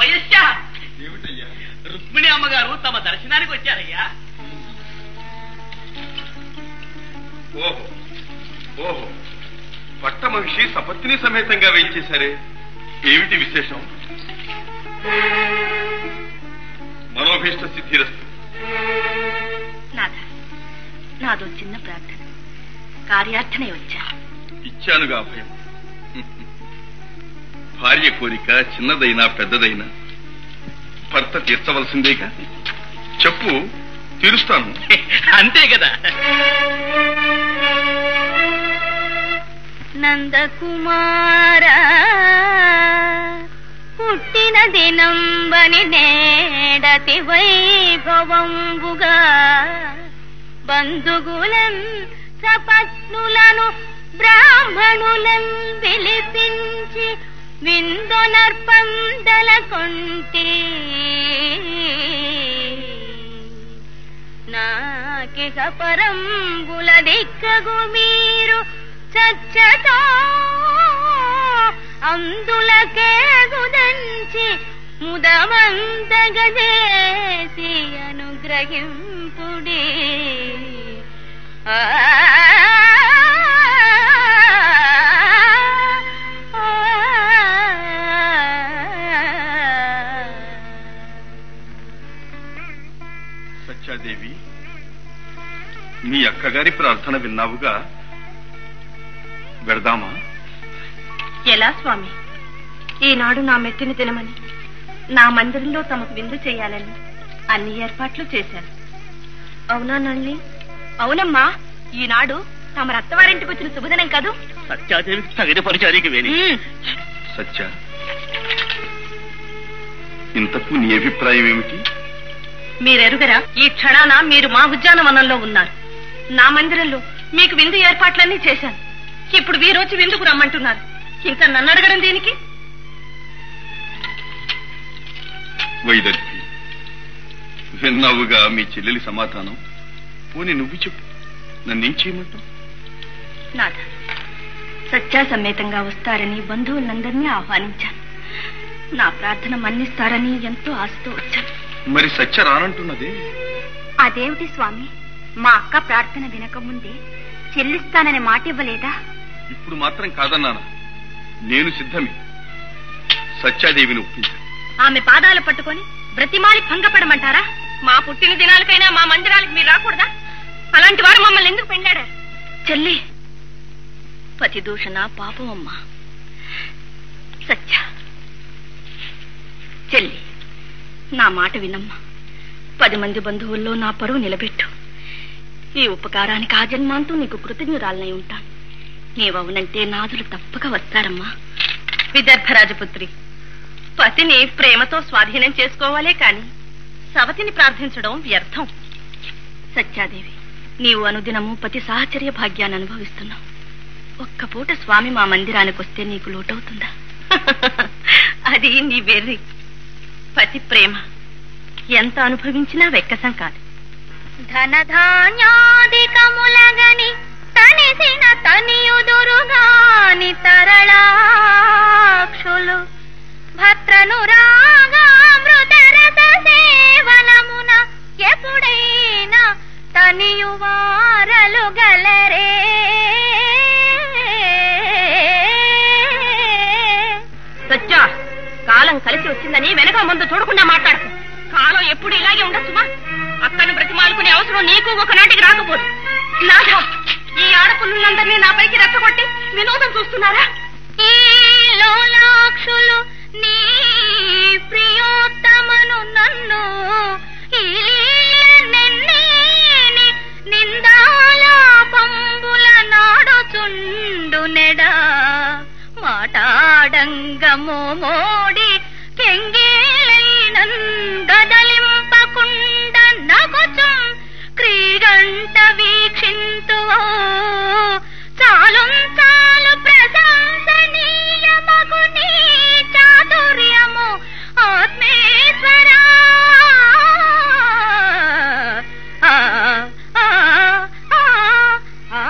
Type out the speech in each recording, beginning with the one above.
అప్పయ్యా ఏమిటయ్యా రుక్మిణి అమ్మగారు తమ దర్శనానికి వచ్చారయ్యా ఓహో ఓహో పట్టమహిషి సపత్ని సమేతంగా వేయించేశారే ఏమిటి విశేషం మనోభీష్ట సిద్ధిరస్తు నాథ నాదో చిన్న ప్రార్థన కార్యార్థనే వచ్చా ఇచ్చానుగా అభయం భార్య కోరిక చిన్నదైనా పెద్దదైనా భర్త తీర్చవలసిందేగా చెప్పు తీరుస్తాను అంతే కదా నందకుమార పుట్టిన దినంబని నేడతి వైభవంబుగా బంధుగులం సపత్నులను బ్రాహ్మణులం పిలిపించి విందునర్పందల కొంటి నాకిక పరంబుల దిక్కగు మీరు చచ్చతో అందులకే గుదంచి ముదమంతగజేసి అనుగ్రహింపుడి ఆ సత్యాదేవి మీ అక్కగారి ప్రార్థన విన్నావుగా వెడదామా ఎలా స్వామి ఈనాడు నా మెత్తిని తినమని నా మందిరంలో తమకు విందు చేయాలని అన్ని ఏర్పాట్లు చేశాను అవునా నల్లి అవునమ్మా ఈనాడు తమ రత్తవారింటికి వచ్చిన శుభదినం కదూ సత్యాదేవికి తగిన పరిచారికి వేని సత్య ఇంతకు నీ అభిప్రాయం ఏమిటి మీరెరుగరా ఈ క్షణాన మీరు మా ఉద్యానవనంలో ఉన్నారు నా మందిరంలో మీకు విందు ఏర్పాట్లన్నీ చేశాను ఇప్పుడు వీరొచ్చి విందుకు రమ్మంటున్నారు ఇంకా నన్ను అడగడం దీనికి వైదర్భి విన్నావుగా మీ చెల్లెలి సమాధానం పోనీ నువ్వు చెప్పు నన్నేం చేయమంటావు నాథ సత్యా సమేతంగా వస్తారని బంధువులందరినీ ఆహ్వానించాను నా ప్రార్థన మన్నిస్తారని ఎంతో ఆశతో వచ్చాను మరి సత్య రానంటున్నదే అదేమిటి స్వామి మా అక్క ప్రార్థన వినకముందే చెల్లిస్తానని మాట ఇవ్వలేదా ఇప్పుడు మాత్రం కాదన్నానా నేను సిద్ధమే సత్యాదేవిని ఒప్పించాను ఆమె పాదాలు పట్టుకొని బ్రతిమాలి భంగపడమంటారా మా పుట్టిన దినాలకైనా మా మందిరాలకు మీరు రాకూడదా అలాంటి వారు మమ్మల్ని ఎందుకు పెళ్ళాడారు చెల్లి పతి దూషణ పాపమమ్మా సత్య చెల్లి నా మాట వినమ్మా పది మంది బంధువుల్లో నా పరువు నిలబెట్టు ఈ ఉపకారానికి ఆ జన్మాంతం నీకు కృతజ్ఞురాలనై ఉంటాను నీవవునంటే నాదులు తప్పక వస్తారమ్మా విదర్భరాజపుత్రి పతిని ప్రేమతో స్వాధీనం చేసుకోవాలే కాని సవతిని ప్రార్థించడం వ్యర్థం సత్యాదేవి నీవు అనుదినము పతి సాహచర్య భాగ్యాన్ని అనుభవిస్తున్నావు ఒక్క పూట స్వామి మా మందిరానికి వస్తే నీకు లోటవుతుందా అది నీ వెర్రి పతి ప్రేమ ఎంత అనుభవించినా వెక్కసం కాదు ధనధాన్యాధికములగని తనిసిన తనియుదురుగాని తరళాక్షులు భద్రను రాగామృతరస సేవనమున ఎప్పుడైనా తనియువారలు గలరే సత్యా కాలం కలిసి వచ్చిందని వెనక ముందు చూడకుండా మాట్లాడు కాలం ఎప్పుడు ఇలాగే ఉండొచ్చుమా అక్కను బ్రతిమాలుకునే అవసరం నీకు ఒకనాటికి రాకపోదు నాథ ఈ ఆడపుల్లందరినీ నా పైకి రెచ్చగొట్టి వినోదం చూస్తున్నారా ఈ లోలాక్షులు నీ ప్రియోత్తమను నన్ను ఈ లీలనెన్నీని నిందాలాపంబుల నాడుచుండు నెడా మాటాడంగమో మోడి కెంగేలైనన్ గదలింపకుండ నగుచుం క్రీగంట వీక్షింతు చాలు చాలు ప్రశంసనీయమగు నీ చాతుర్యము ఆత్మేశ్వరా ఆ, ఆ, ఆ, ఆ,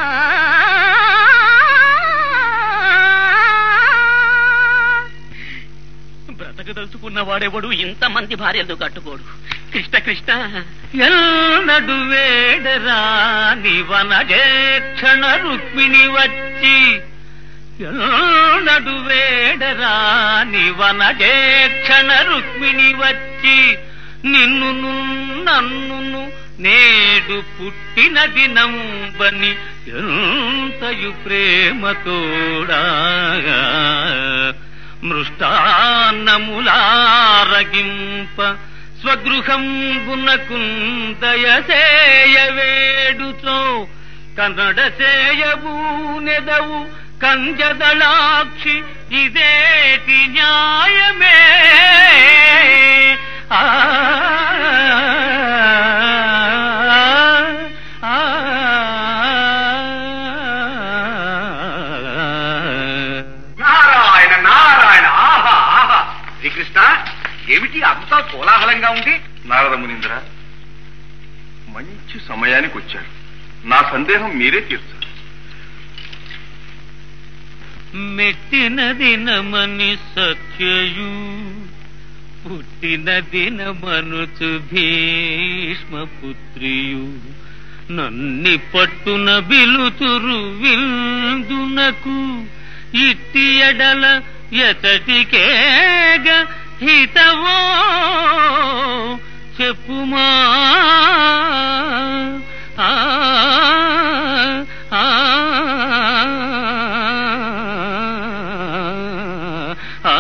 ఆ. కట్టకదలుచుకున్న వాడెవడు ఇంతమంది భార్యలు కట్టుకోడు కృష్ణ కృష్ణ ఎల్లడు వేడరా నివనజేక్షణ రుక్మిణి వచ్చి ఎల్లడు వేడరా నివనజేక్షణ రుక్మిణి వచ్చి నిన్నును నన్నును నేడు పుట్టిన దినంబని ఎంతయు ప్రేమతోడా మృష్టాన్నములారగింప స్వగృహం దయసేయవేడుతో కన్నడ సేయబూనెదవు కంజదళాక్షి ఇదేటి న్యాయమే ఆ ఆ, ఆ. నారాయణ నారాయణ ఆహా ఆహా శ్రీకృష్ణ ఏమిటి అంతా కోలాహలంగా ఉంది నారద మునీంద్ర మంచి సమయానికి వచ్చారు నా సందేహం మీరే తీర్చారు మెట్టిన దినమని సత్యయు పుట్టిన దినమనుచు భీష్మపుత్రియు నన్ని పట్టున బిలుతురు విందునకు ఇట్టి ఎడల ఎతటికేగ హితవో చెప్పుమా ఆ ఆ ఆ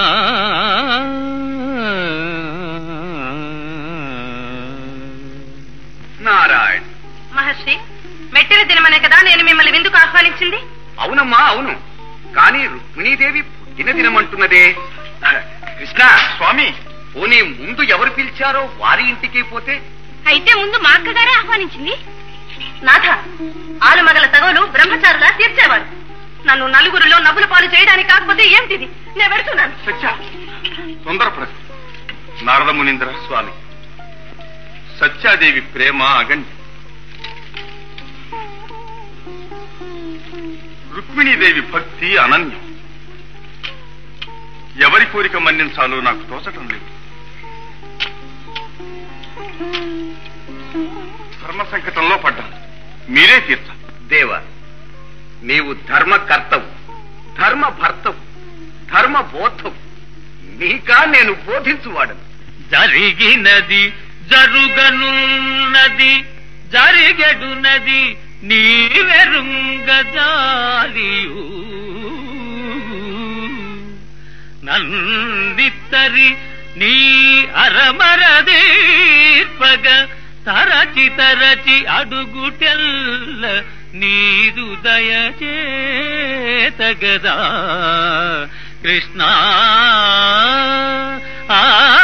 నారాయణ మహర్షి మెట్టిన దినమనే కదా నేను మిమ్మల్ని విందుకు ఆహ్వానించింది అవునమ్మా అవును కానీ రుక్మిణీదేవి పుట్టిన దినమంటున్నదే కృష్ణ స్వామి పోనీ ముందు ఎవరు పిలిచారో వారి ఇంటికి పోతే అయితే ముందు మా అక్కగారే ఆహ్వానించింది నాథ ఆలుమగల తగవులు బ్రహ్మచారులా తీర్చేవారు నన్ను నలుగురిలో నవ్వుల పాలు చేయడానికి కాకపోతే ఏంటిది నేను పెడుతున్నాను సత్య తొందరపడదు నారద మునీంద్ర స్వామి సత్యాదేవి ప్రేమ అగండి రుక్మిణీదేవి భక్తి అనన్యం ఎవరి కోరిక మన్నించాలో నాకు తోచటం లేదు ధర్మ సంకటంలో పడ్డాను మీరే తీర్చాలి దేవ నీవు ధర్మకర్తవు ధర్మ భర్తవు ధర్మ బోధవు నీకా నేను బోధించువాడను జరిగినది జరుగనున్నది జరిగెడునది నీవెరుంగజాలియు నన్నిత్తరి నీ అరమరదీర్పగ తరచి తరచి అడుగుటెల్ల నీదు దయచేతగదా కృష్ణ ఆ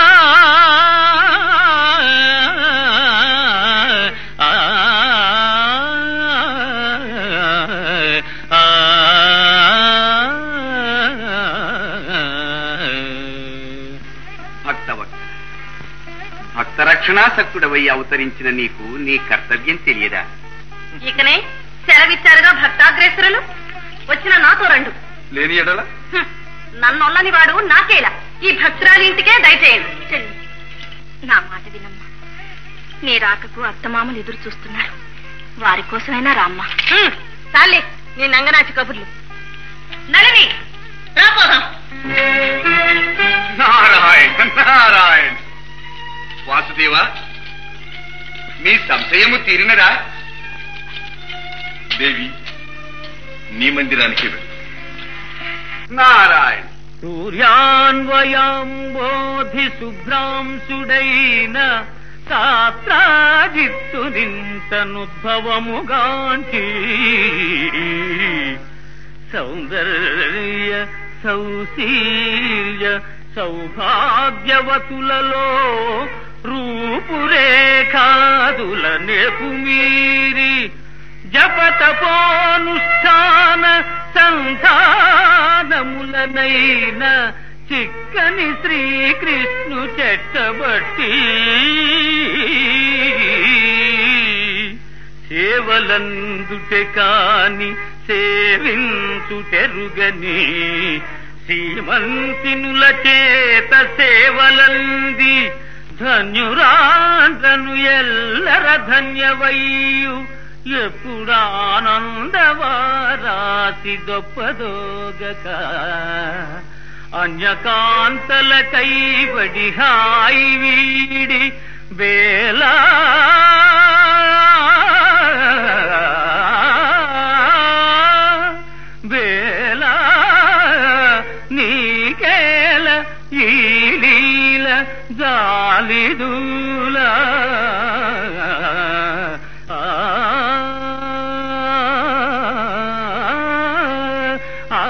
ఆ భక్తవక్త భక్త రక్షణాసక్తుడవై అవతరించిన నీకు నీ కర్తవ్యం తెలియదా ఇకనే సెలవిచ్చారుగా భక్తాగ్రేసరులు వచ్చిన నాతో రండు లేని ఎడల హ్మ్. నన్నొల్లని వాడు నాకేలా ఈ భక్తురాలి ఇంటికే దయచేయండి చెల్లి నా మాట వినమ్మా నీ రాకకు అత్తమామలు ఎదురు చూస్తున్నారు వారి కోసమైనా రామ్మా చాలే నీ నంగనాచి కబుర్లు నళిని రాపోదాం నారాయణ నారాయణ వాసుదేవ మీ సంశయము తీరినరా దేవి నీ మందిరానికి వెళ్ళు నారాయణ సూర్యాన్వయాంబోధి శుభ్రాంశుడైన సాత్రాజిత్తు నింతనుద్భవముగాంచి సౌందర్య సౌశీల్య సౌభాగ్యవతులలో రూపురేఖాదుల నెపుమీరి జపతపోనుష్ఠాన సంధానములనైన చిక్కని శ్రీకృష్ణు చెట్టబట్టి సేవలందుటె కాని సేవించుటెరుగని ధీమంతినుల చేత సేవలంది ధన్యురాండ్రను ఎల్లర ధన్యవయ్యు ఎప్పుడానందవారాసి గొప్పదోగక అన్యకాంతల కైబడి హాయి వీడి వేలా వేలా నీకేల ఈ లీల జాలిదూలా ఆ, ఆ,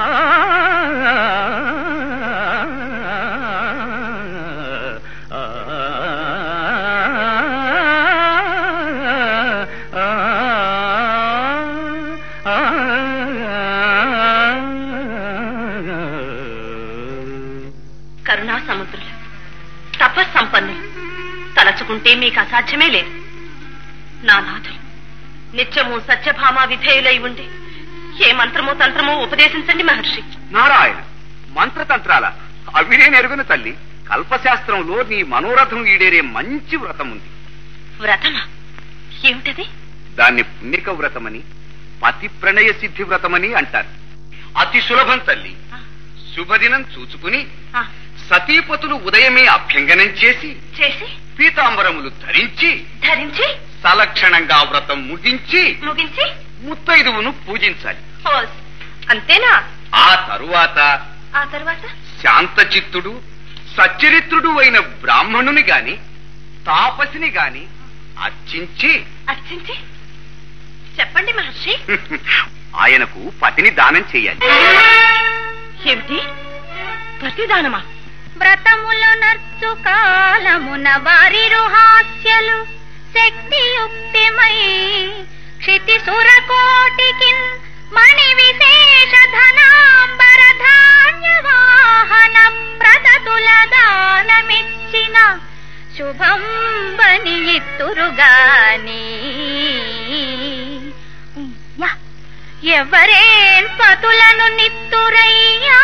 కరుణా సముద్రులు తపస్సంపన్నులు తలచుకుంటే మీకు అసాధ్యమే లేదు నా నాథులు నిత్యము సత్యభామ విధేయులై ఉండి ఏ మంత్రమో తంత్రమో ఉపదేశించండి మహర్షి నారాయణ మంత్రతంత్రాల అవి నేను ఎరుగున తల్లి కల్పశాస్త్రంలో నీ మనోరథం ఈడేరే మంచి వ్రతం ఉంది వ్రతమా ఏమిటది దాన్ని పుణ్యక వ్రతమని పతి ప్రణయ సిద్ధి వ్రతమని అంటారు అతి సులభం తల్లి శుభదినం చూచుకుని ఆ, సతీపతులు ఉదయమే అభ్యంగనం చేసి చేసి పీతాంబరములు ధరించి ధరించి సలక్షణంగా వ్రతం ముగించి ముగించి ముత్తైదువును పూజించాలి ఓస్, అంతేనా ఆ తరువాత ఆ తర్వాత శాంతచిత్తుడు సచ్చరిత్రుడు అయిన బ్రాహ్మణుని గాని తాపసిని గాని అర్చించి అర్చించి చెప్పండి మహర్షి ఆయనకు పతిని దానం చేయాలి ఏమిటి ప్రతిదానమా వ్రతములు నర్చు కాలమున వారి రుహాస్యలు శక్తియుక్తిమై క్షితి సురకోటికి మణి విశేష ధనాంబర ధాన్య వాహన ప్రదతుల దానమిచ్చిన శుభం బని ఇత్తురుగాని యా ఎవరేం పతులను నిత్తురయ్యా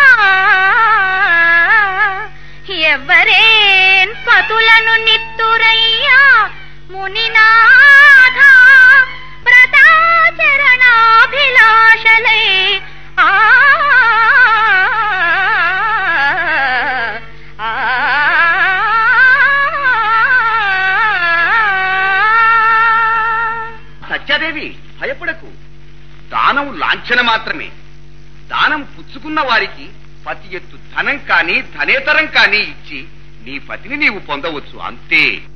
ఎవరేం పతులను నిత్తురయ్యా మునినాథ వ్రతాచరణాభిలాషలై ఆ ఆ, సత్యాదేవి భయపడకు దానం లాంఛన మాత్రమే దానం పుచ్చుకున్న వారికి పతి ఎత్తు ధనం కాని ధనేతరం కాని ఇచ్చి నీ పతిని నీవు పొందవచ్చు అంతే